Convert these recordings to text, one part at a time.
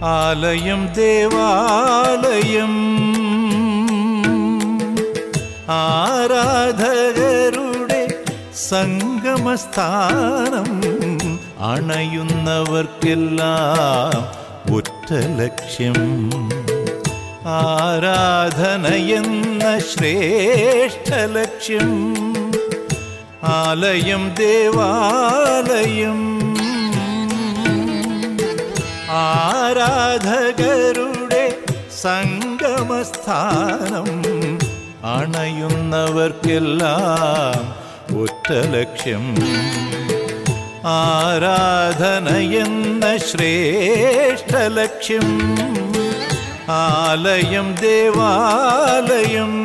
ആലയം ദേവാലയം ആരാധകരുടെ സംഗമസ്ഥാനം അണയുന്നവർക്കെല്ലാം ഒറ്റ ലക്ഷ്യം ആരാധനയെന്ന ശ്രേഷ്ഠ ലക്ഷ്യം ആലയം ദേവാലയം ആരാധകരുടെ സംഗമസ്ഥാനം അണയുന്നവർക്കെല്ലാം ഒറ്റ ലക്ഷ്യം ആരാധനയെന്ന ശ്രേഷ്ഠ ലക്ഷ്യം ആലയം ദേവാലയം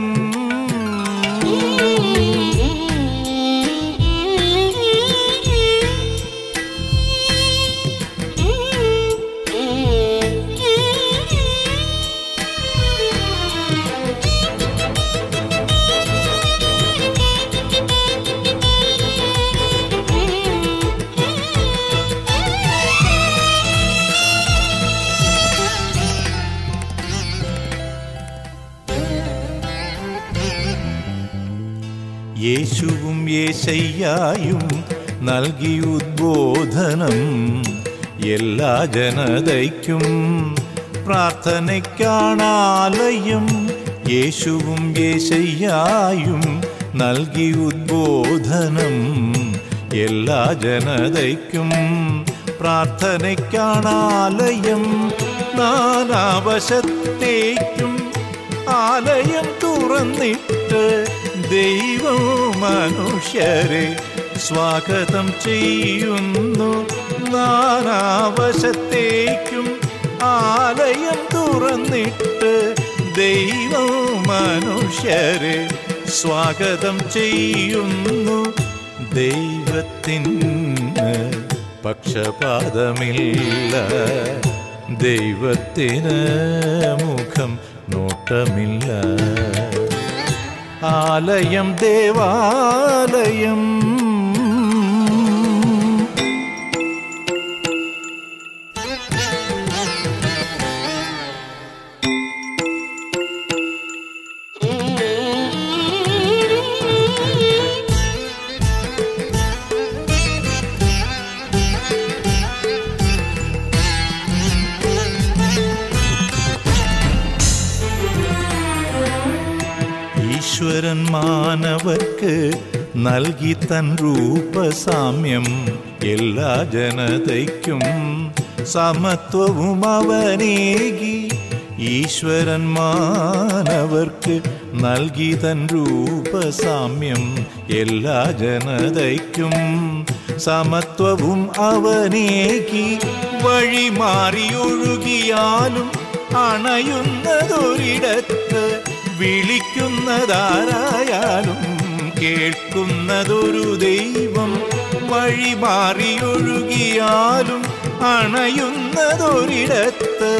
യേശുവും യേശയ്യായും നൽകി ഉദ്ബോധനം എല്ലാ ജനതയ്ക്കും പ്രാർത്ഥനയ്ക്കാണാലയം യേശുവും യേശയ്യായും നൽകി ഉദ്ബോധനം എല്ലാ ജനതയ്ക്കും പ്രാർത്ഥനയ്ക്കാണാലയം നാനാവശത്തേക്കും ആലയം തുറന്നിട്ട് ദൈവം മനുഷ്യരെ സ്വാഗതം ചെയ്യുന്നു നാനാവശത്തേക്കും ആലയം തുറന്നിട്ട് ദൈവം മനുഷ്യരെ സ്വാഗതം ചെയ്യുന്നു ദൈവത്തിന് പക്ഷപാതമില്ല ദൈവത്തിന് മുഖം നോട്ടമില്ല ആലയം ദേവാലയം ഈശ്വരൻ മാനവർക്ക് നൽകി തൻ രൂപസാമ്യം എല്ലാ ജനതയ്ക്കും സമത്വവും അവനേകി ഈശ്വരൻ മാനവർക്ക് നൽകി തൻ രൂപസാമ്യം എല്ലാ ജനതയ്ക്കും സമത്വവും അവനേകി വഴി മാറിയൊഴുകിയാലും അണയുന്നതൊരിടത്ത് വിളിക്കുന്നതാരായാലും കേൾക്കുന്നതൊരു ദൈവം വഴി മാറിയൊഴുകിയാലും അണയുന്നതൊരിടത്ത്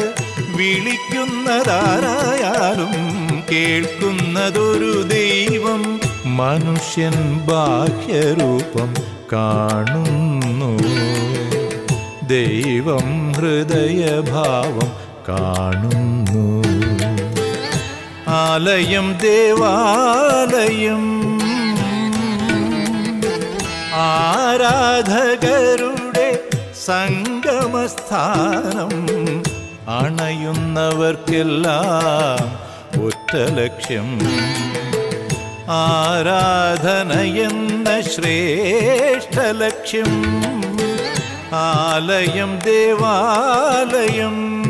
വിളിക്കുന്നതാരായാലും കേൾക്കുന്നതൊരു ദൈവം മനുഷ്യൻ ബാഹ്യരൂപം കാണുന്നു ദൈവം ഹൃദയഭാവം കാണുന്നു ആലയം ദേവാലയം ആരാധകരുടെ സംഗമസ്ഥാനം അണയുന്നവർക്കെല്ലാം ഒറ്റ ലക്ഷ്യം ആരാധനയെന്ന ശ്രേഷ്ഠ ലക്ഷ്യം ആലയം ദേവാലയം